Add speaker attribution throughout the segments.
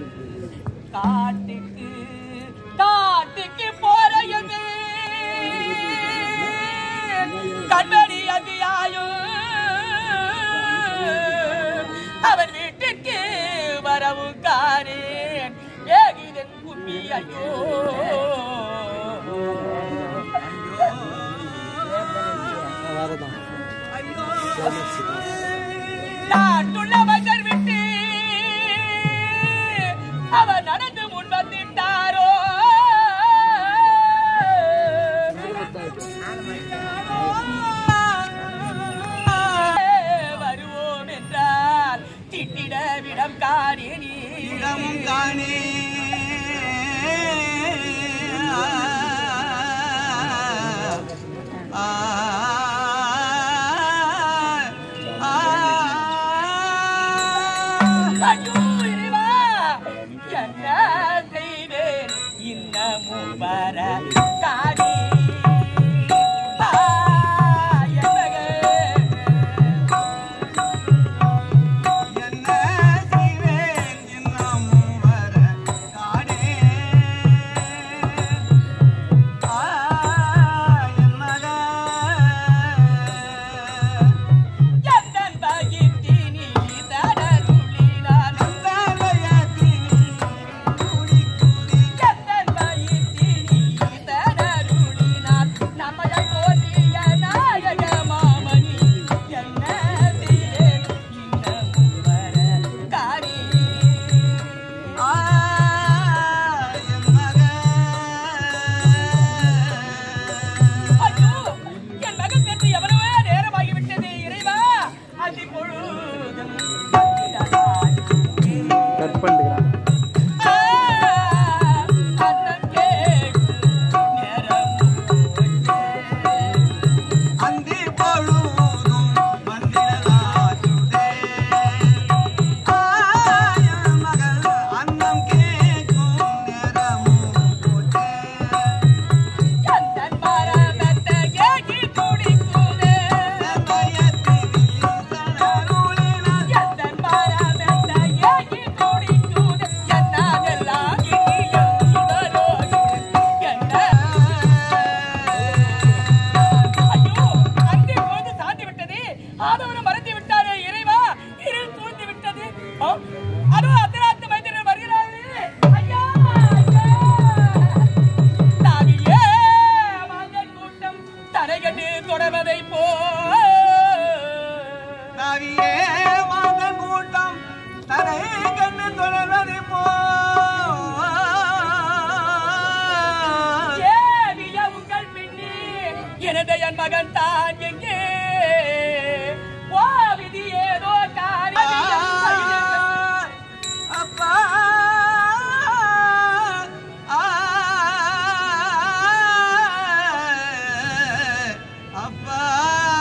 Speaker 1: காட்டுக்கு காட்டுக்கு போறையது கண்மணி அபியாயும் அவன் வீட்டுக்கு வரவும் காரேன் ஏகிதன் கும்மி ஐயோ நாட்டுள்ள மகன் விட்டு அவர் நடந்து முன் வந்துட்டாரோ வருவோம் என்றால் திட்டிட விடம் காணி நீ
Speaker 2: இடமும் காணே ஆ, ஆ, ஆ.
Speaker 1: ஐயோ, இறைவா, என்ன செய்தேன் இன்னமும் வர காணி ஆ, என் மகன்.
Speaker 2: என்ன செய்வேன் இன்னமும் வர காணே ஆ, என் மகன்.
Speaker 1: எந்தன் பகிர்ந்தினி தரருளினான். எந்தன் பகிர்ந்தினி தரருளினான். நம்மையத் தோன்றிய நாயக மாமணி என்ன செய்தேன் இன்னமும் வர காணி ஐயோ, என் மகன் சென்று எவ்வளவோ நேரமாகிவிட்டது இறைவா அதி பொழுதும்
Speaker 3: கட் பண்ணிக்கிறான்
Speaker 1: ஆ, அண்ணன் கேட்கும் நேரமும் போச்சே. எந்தன் மரமெத்த ஏகி துடிக்குதே. எந்தன் மரமெத்த ஏகி துடிக்குதே. என்னாலெல்லாம் இனியும் இவரோடு என்ன ஐயோ அங்கே போது சாந்தி விட்டது ஆதவனும் மறந்து விட்டாரே இறைவா இருள் தூழ்ந்து விட்டது ஆ, அதோ அர்த்தராத்திரி மைந்தர்கள் வருகிறார்களே ஐயா ஐயா தாவியே மாந்தர் கூட்டம் தரைகண்டு தொடர்வதை போ
Speaker 2: தரை கண்ணு தொடர்வதை போ
Speaker 1: ஏவிய உங்கள் பின்னி எனது என் மகன் தான் எங்கே ஓ விதி ஏதோ காரியம் செய்து-
Speaker 2: அப்பா அப்பா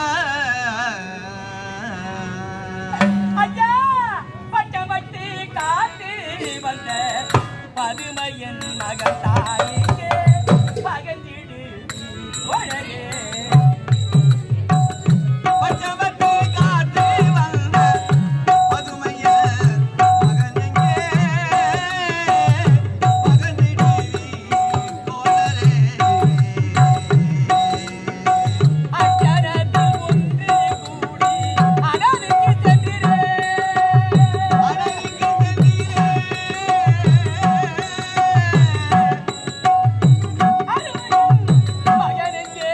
Speaker 1: ஐயா பட்டமட்டு காத்து வந்த பதுமையன் மகன் தாயே பகந்திடு தோழரே
Speaker 2: பச்சவட்டு காத்து வந்த பதுமைய மகன் எங்கே மகனிடி தோழரே
Speaker 1: அச்சரத்தில் ஒன்று கூடி அனலுக்கு சென்றிரே
Speaker 2: அழகு சென்றீரே
Speaker 1: மகனெங்கே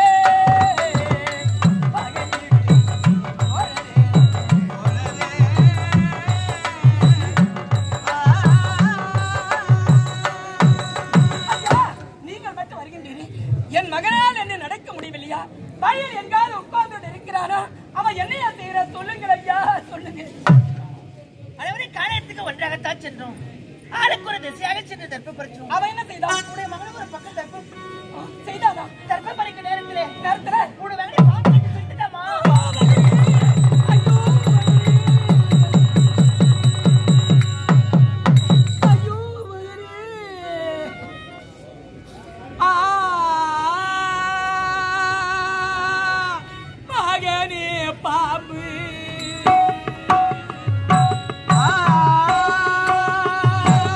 Speaker 1: பகந்திடு தோழரே ஐயா, நீங்கள் மட்டும் வருகின்றீர்கள் என் மகனால் என்ன நடக்க முடியவில்லையா வழியில் எங்காவது உட்கார்ந்து இருக்கிறானா அவன் என்னையா செய்யற சொல்லுங்கள் ஐயா சொல்லுங்க
Speaker 4: அனைவரை காணத்துக்கு ஒன்றாகத்தான் சென்றோம் ஆளுக்கு ஒரு திசையாக சென்று தர்ப்ப பறிச்சோம்
Speaker 1: அவன் என்ன செய்தான்
Speaker 4: உடைய மகனுக்கு ஒரு பக்கம் தர்ப்பம்
Speaker 1: செய்தானா
Speaker 4: தர்ப்ப பறிக்க நேரத்திலே
Speaker 1: நேரத்துல
Speaker 4: உடைய மகனை பார்த்துட்டு சொல்லிட்டுதாம்மா
Speaker 1: ஐயோ ஐயோ மகனே ஆ மகனே பாம்பு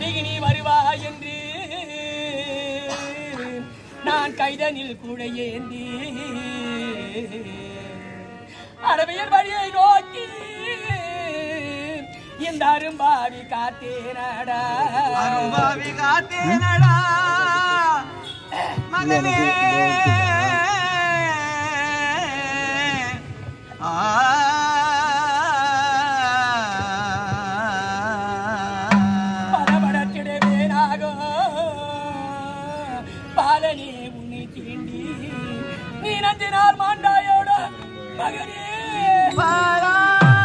Speaker 1: அருகி நீ வருவாய் என்று நான் கைதனில் கூட ஏந்தி அரபியர் வழியை நோக்கி இந்த அரும்பாவி காத்தேனடா
Speaker 2: அரும்பாவி காத்தேனடா மகனே ஆ
Speaker 1: படபடத்திடுவேனாகோ பாலனே உன்னை தீண்டி நீ நந்தினார் மாண்டாயோட மகனே
Speaker 2: பாலா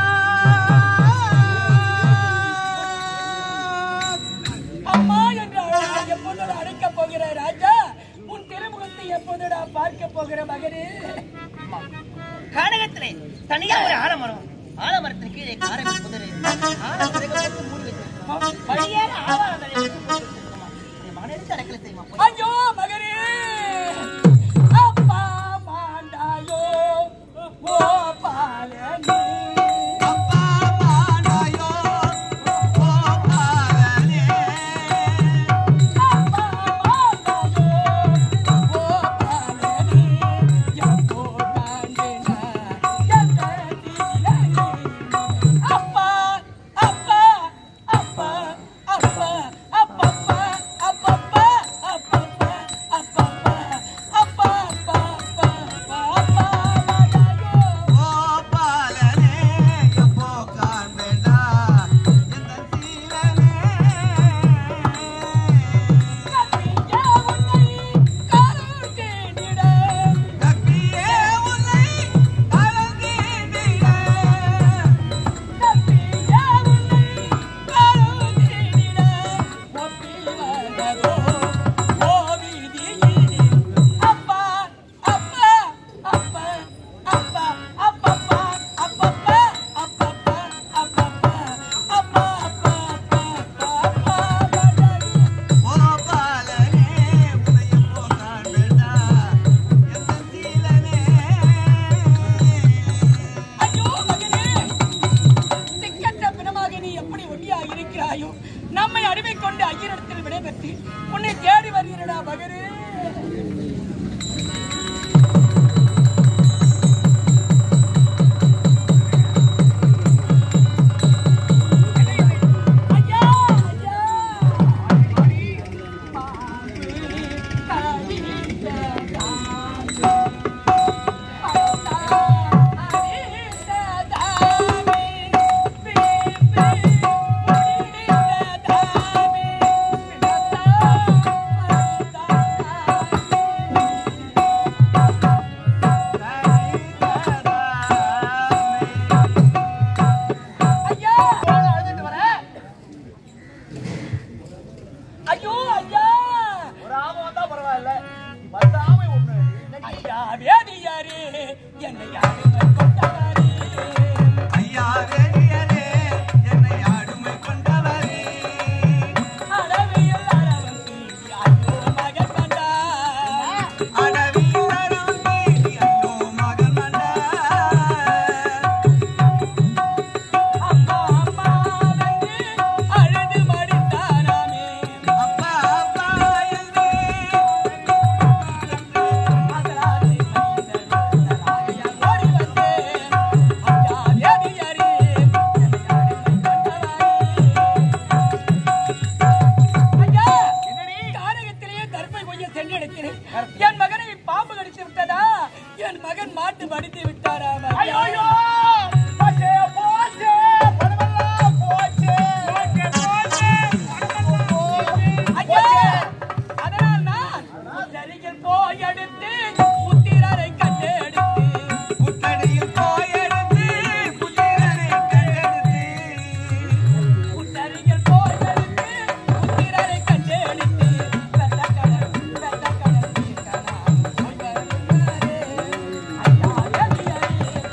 Speaker 1: அம்மா என்ற அழைப்பை எப்போதோட அழைக்கப் போகிற ராஜா உன் திருமுகத்தை எப்போதோட பார்க்க போகிற மகனே
Speaker 4: கானகத்திலே தனியா ஒரு ஆலமரம் ஆலமரத்தின் கீழே காரை புதரு ஆலமரத்தை போட்டு மூடி வச்சிருக்கோம் வழியாக ஆவாரம் தலையை வச்சு போட்டு வச்சிருக்கோமா உன்னை மகனெடுத்து அடக்கலை செய்யுமா போய்.
Speaker 1: ஐயோ மகனே அப்பா மாண்டாயோ ஓ பாலனே
Speaker 2: அப்பா மானாயோ ஓ பாலனே
Speaker 1: அப்பா மாண்டாயோ ஓ பாலனே எப்போ காண்டேனா எங்கதிலே அப்பா அப்பா அப்பா அப்பா அப்பப்பா அப்பப்பா அப்பப்பா அப்பப்பா அப்பா அப்பா அப்பா அப்பா மாண்டாயோ
Speaker 2: ஓ பாலனே எப்போ காண்பேண்டா எந்த சீலனே
Speaker 1: கத்தியா உன்னை கருத்தேனிட
Speaker 2: கட்டியே உன்னை கலந்தீண்டிட
Speaker 1: கத்தியா உன்னை கருத்தேனிட ஒப்பிவதோ ஓவிதியிலே அப்பா அப்பா அப்பா அப்பா அப்பப்பா அப்பப்பா அப்பப்பா அப்பப்பா அப்பா அப்பா அப்பா அப்பா
Speaker 2: ஓ பாலனே உன்னை எப்போ காண்பேண்டா எந்த சீலனே
Speaker 1: ஐயோ மகனே திக்கற்ற பிணமாக நீ எப்படி ஒண்டியாக இருக்கிறாயோ நம்மை அடிமை கொண்டு ஐயரிடத்தில் விடைபெற்று உன்னை தேடி வருகிறடா மகனே ஐயா ஐயா பாம்பு கடித்ததா ஐயோ ஐயா
Speaker 3: ஒரு ஆமை வந்தா பரவாயில்ல பத்து ஆமை ஒண்ணு
Speaker 1: ஐயா வேதியாரே என்னை அடிமை கொண்டவரே
Speaker 2: ஐயா வேடியரே என்னை ஆளுமை கொண்டவரே
Speaker 1: அளவியல் அரவன் தீண்டி ஐயோ மகன் வந்தா
Speaker 2: அடவியில் அருள் நீதி ஐயோ மகன் மன்னா
Speaker 1: அம்மா அம்மா வந்து அழுது மடித்தாராமே
Speaker 2: அப்பா அப்பா என்று
Speaker 1: அதனாலே மனிதனாகிய ஓடி வந்தேன் ஐயா வேதியாரே என்னை அடிமை கொண்டவரே ஐயா காரகத்திலேயே கற்பை கொய்ய சென்றெடுக்கிறேன் என் மகனை பாம்பு கடித்து விட்டதா என் மகன் மாட்டு மடித்து விட்டாரா ஐயோ போச்சே போச்சே பணமெல்லாம் போச்சே ஐயா அதனால் நான் உத்தரியில் போய் எடுத்து புத்திரரை கண்டெடுத்து
Speaker 2: புத்தடியில் போய் எடுத்து புத்திரனை கண்டெடுத்து
Speaker 1: உத்தரியில் போய் எடுத்து புத்திரரை கண்டெடுத்து வெள்ளக்கடல் வெள்ளக்கடல் தீர்க்கலாம் போய் வருகிறாரே ஐயா எதியரே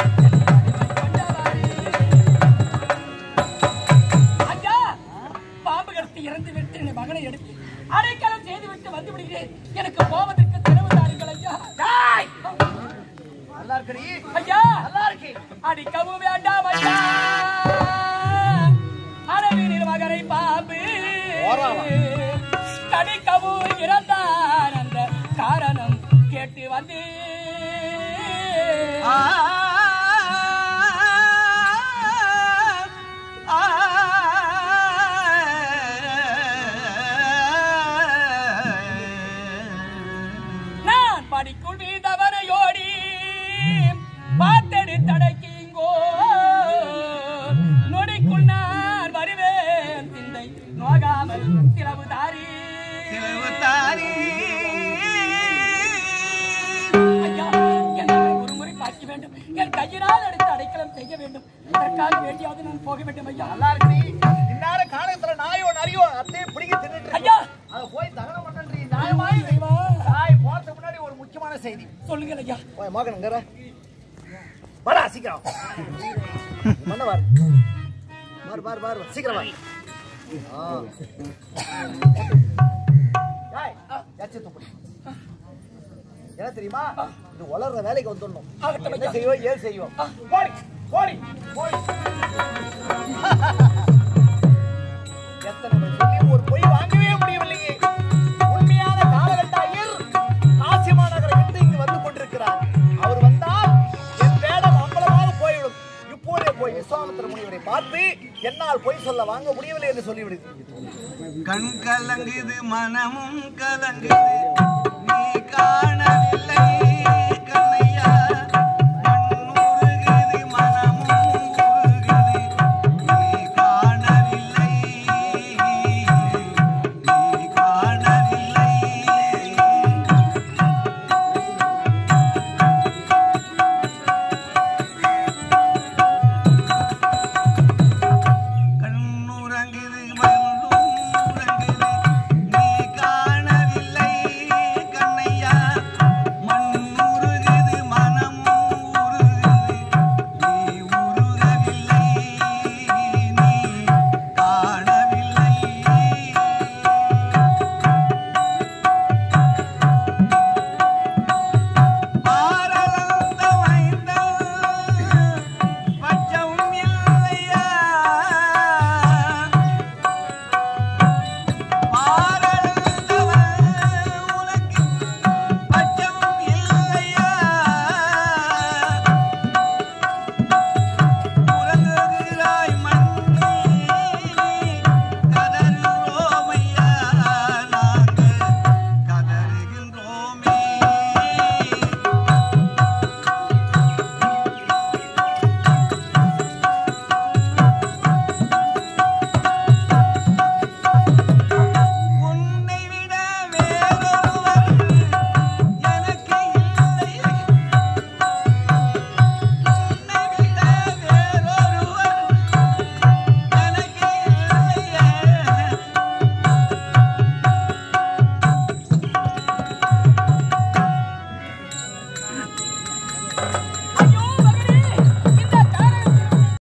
Speaker 1: ஐயா பாம்பு கடித்து இறந்து விட்டு என் மகனை எடுத்து அடைக்கலம் செய்து விட்டு வந்து விடுகிறேன் எனக்கு போவதற்கு திறவு தாருங்கள் ஐயா டேய்!
Speaker 3: நல்லா இருக்கடி
Speaker 1: ஐயா
Speaker 3: நல்லா இருக்கு
Speaker 1: அடிக்கவும் வேண்டாம் ஐயா அடவீரில் மகனை பாம்பு கடிக்கவும் இறந்தான் அந்த காரணம் கேட்டு வந்து
Speaker 2: ஆ ஆ
Speaker 1: நான் படிக்குள் வீழ்ந்தவனையோடி பார்த்தெடு தடக்கிங்கோ நொடிக்குள் நான் வருவேன் சிந்தை நோகாமல் திளவு தாரி
Speaker 2: சிலவுத்தாரி
Speaker 1: ஐயா என்னை ஒரு முறை பார்க்க வேண்டும் என் கையினால் எடுத்து அடைக்கலம் செய்ய வேண்டும் அதற்காக வேண்டியாவது நான் போக வேண்டும் ஐயா
Speaker 3: நல்லா இருக்குடி இந்நேரம் காலத்துல நாயோ நரியோ அப்படியே பிடிக்க தின்னுட்டு இருக்கு.
Speaker 1: ஐயா
Speaker 3: அதை போய் தகனம் பண்ணி நியாயமாய்
Speaker 1: இறைவா,
Speaker 3: தாய் போறதுக்கு முன்னாடி ஒரு முக்கியமான செய்தி
Speaker 1: சொல்லுங்கள் ஐயா
Speaker 3: போய் மகனுங்கிற வாடா சீக்கிரம் பண்ண வாரு பாரு பாரு பாரு சீக்கிரம் வா ஆ. டேய், எச்சி துப்புடி. என்ன தெரியுமா இது வளர்ற வேலைக்கு வந்துடணும்
Speaker 1: ஆகட்டும்
Speaker 3: என்ன
Speaker 1: ஐயா.
Speaker 3: செய்வோம் ஏன் செய்வோம் போடி போடி போடி எத்தனை முறை சொல்லியும் ஒரு பொய் வாங்கவே முடியவில்லையே உண்மையான காலகட்ட ஐயர் காசி மாநகரை விட்டு இங்கு வந்து கொண்டிருக்கிறார் அவர் வந்தால் என் வேடம் அம்பலமாக போய்விடும் இப்போதே போய் விஸ்வாமித்திர முனிவரை பார்த்து என்னால் பொய் சொல்ல வாங்க முடியவில்லை என்று சொல்லிவிடு
Speaker 2: கண் கலங்குது மனமும் கலங்குது நீ காண